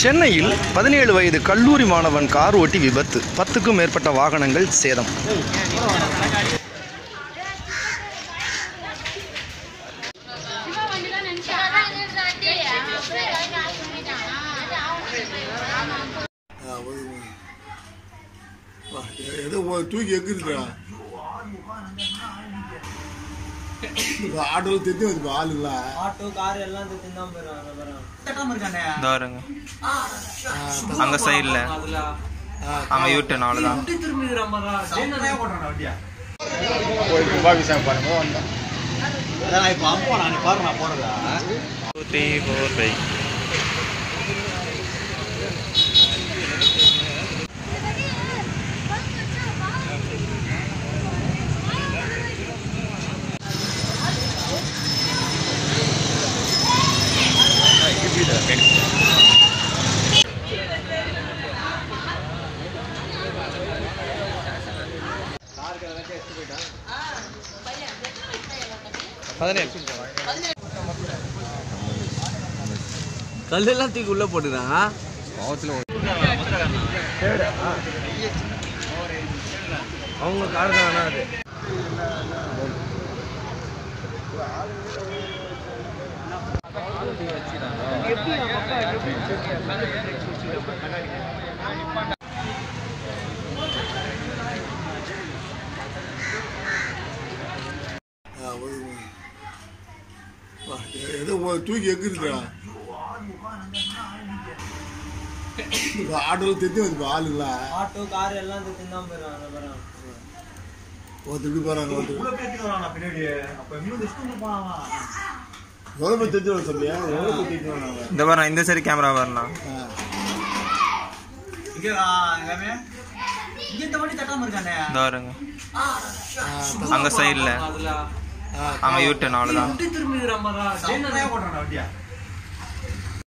சென்னையில் பதினேழு வயது கல்லூரி மாணவன் கார் ஓட்டி விபத்து பத்துக்கும் மேற்பட்ட வாகனங்கள் சேதம் ஏதோ ஒரு தூக்கி எங்கிருக்கா ஆட்டோல தெரிஞ்சு வந்து ஆளுங்கள ஆட்டோ கார் எல்லாம் தின்னு போயிடும் இதோ இருங்க அங்க சைடுல அங்க யூட்டன் அவ்வளவுதான் டூ த்ரீ ஃபோர் ஃபைவ் கல்லெல்லாம் தூக்கி உள்ள போட்டுதான் அவங்க கார் தான் அது ஏதோ ஒரு தூக்கி எங்கிருக்கா ஆட்டோல தெரிஞ்சு வந்து ஆளுங்கள ஆட்டோ கார் எல்லாம் தின்னு போயிடும் ஒருத்தர் இப்படி போறாங்க ஒருத்தர் எவ்வளோ பேர் தெரிஞ்சு வர சொல்லியா எவ்வளோ பேர் தெரிஞ்சு வராங்க இந்த பாரு இந்த சைடு கேமரா வரலாம் இதோ இருங்க அங்க சைடுல அங்க யூட்டன் அவ்வளவுதான்